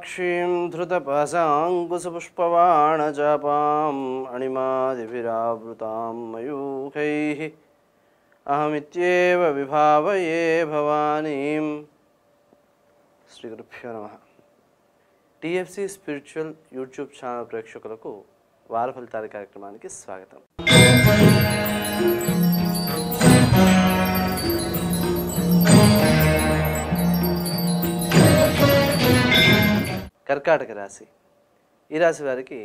విశాలాక్షీం ధృతపాశాంకుశపుష్పవాణజాపాం అణిమాదిభిరావృతాం మయూఖైः అహమిత్యేవ విభావయే భవానీం శ్రీ గురుభ్యో నమ TFC spiritual YouTube channel ప్రేక్షకులకు వార ఫలితాల కార్యక్రమానికి స్వాగతం కర్కాటక రాశి ఈ రాశి వారికి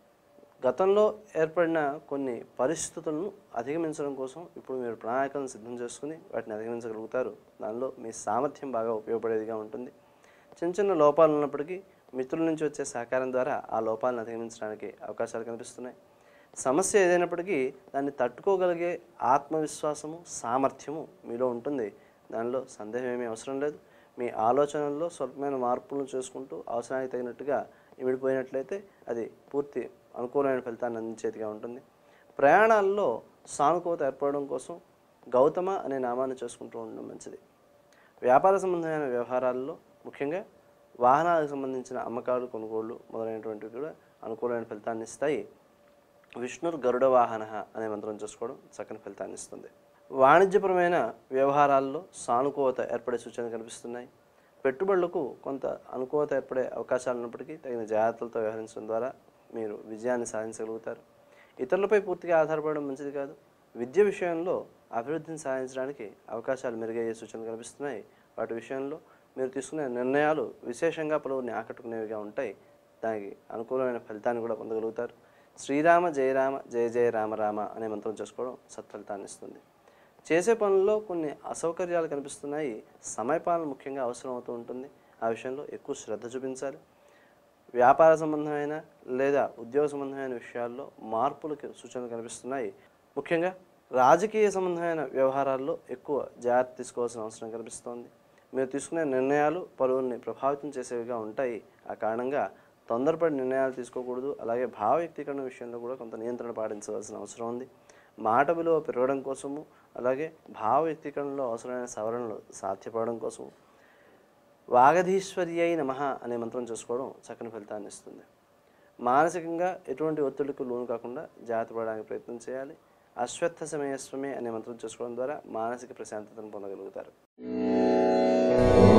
గతంలో ఏర్పడిన కొన్ని పరిస్థితులను అధిగమించడం కోసం ఇప్పుడు మీరు ప్రణాళికలను సిద్ధం చేసుకుని వాటిని అధిగమించగలుగుతారు దానిలో మీ సామర్థ్యం బాగా ఉపయోగపడేదిగా ఉంటుంది చిన్న చిన్న లోపాలు ఉన్నప్పటికీ మిత్రుల నుంచి వచ్చే సహకారం ద్వారా ఆ లోపాలను అధిగమించడానికి అవకాశాలు కనిపిస్తున్నాయి సమస్య ఏదైనప్పటికీ దాన్ని తట్టుకోగలిగే ఆత్మవిశ్వాసము సామర్థ్యము మీలో ఉంటుంది దానిలో సందేహం ఏమీ అవసరం లేదు మీ ఆలోచనల్లో స్వల్పమైన మార్పులను చేసుకుంటూ అవసరానికి తగినట్టుగా ఇమిడిపోయినట్లయితే అది పూర్తి అనుకూలమైన ఫలితాన్ని అందించేదిగా ఉంటుంది ప్రయాణాల్లో సానుకూలత ఏర్పడడం కోసం గౌతమ అనే నామాన్ని చేసుకుంటూ ఉండడం మంచిది వ్యాపార సంబంధమైన వ్యవహారాల్లో ముఖ్యంగా వాహనాలకు సంబంధించిన అమ్మకాలు కొనుగోళ్లు మొదలైనటువంటివి కూడా అనుకూలమైన ఫలితాన్ని ఇస్తాయి విష్ణుర్ గరుడ వాహన అనే మంత్రం చేసుకోవడం చక్కని ఫలితాన్ని ఇస్తుంది వాణిజ్యపరమైన వ్యవహారాల్లో సానుకూలత ఏర్పడే సూచనలు కనిపిస్తున్నాయి పెట్టుబడులకు కొంత అనుకూలత ఏర్పడే అవకాశాలు ఉన్నప్పటికీ తగిన జాగ్రత్తలతో వ్యవహరించడం ద్వారా మీరు విజయాన్ని సాధించగలుగుతారు ఇతరులపై పూర్తిగా ఆధారపడడం మంచిది కాదు విద్య విషయంలో అభివృద్ధిని సాధించడానికి అవకాశాలు మెరుగయ్యే సూచనలు కనిపిస్తున్నాయి వాటి విషయంలో మీరు తీసుకునే నిర్ణయాలు విశేషంగా పలువురిని ఆకట్టుకునేవిగా ఉంటాయి దానికి అనుకూలమైన ఫలితాన్ని కూడా పొందగలుగుతారు శ్రీరామ జయరామ జయ జయ రామ రామ అనే మంత్రం చేసుకోవడం సత్ఫలితాన్ని ఇస్తుంది చేసే పనుల్లో కొన్ని అసౌకర్యాలు కనిపిస్తున్నాయి సమయపాలన ముఖ్యంగా అవసరం అవుతూ ఉంటుంది ఆ విషయంలో ఎక్కువ శ్రద్ధ చూపించాలి వ్యాపార సంబంధమైన లేదా ఉద్యోగ సంబంధమైన విషయాల్లో మార్పులకు సూచనలు కనిపిస్తున్నాయి ముఖ్యంగా రాజకీయ సంబంధమైన వ్యవహారాల్లో ఎక్కువ జాగ్రత్త తీసుకోవాల్సిన అవసరం కనిపిస్తోంది మీరు తీసుకునే నిర్ణయాలు పలువురిని ప్రభావితం చేసేవిగా ఉంటాయి ఆ కారణంగా తొందరపడి నిర్ణయాలు తీసుకోకూడదు అలాగే భావ వ్యక్తీకరణ విషయంలో కూడా కొంత నియంత్రణ పాటించవలసిన అవసరం ఉంది మాట విలువ పెరగడం కోసము అలాగే భావ వ్యక్తీకరణలో అవసరమైన సవరణలు సాధ్యపడడం కోసము వాగధీశ్వర్యై నమ అనే మంత్రం చేసుకోవడం చక్కని ఫలితాన్ని ఇస్తుంది మానసికంగా ఎటువంటి ఒత్తిడికి లోను కాకుండా జాగ్రత్త పడడానికి ప్రయత్నం చేయాలి అశ్వత్థ సమయస్వమే అనే మంత్రం చేసుకోవడం ద్వారా మానసిక ప్రశాంతతను పొందగలుగుతారు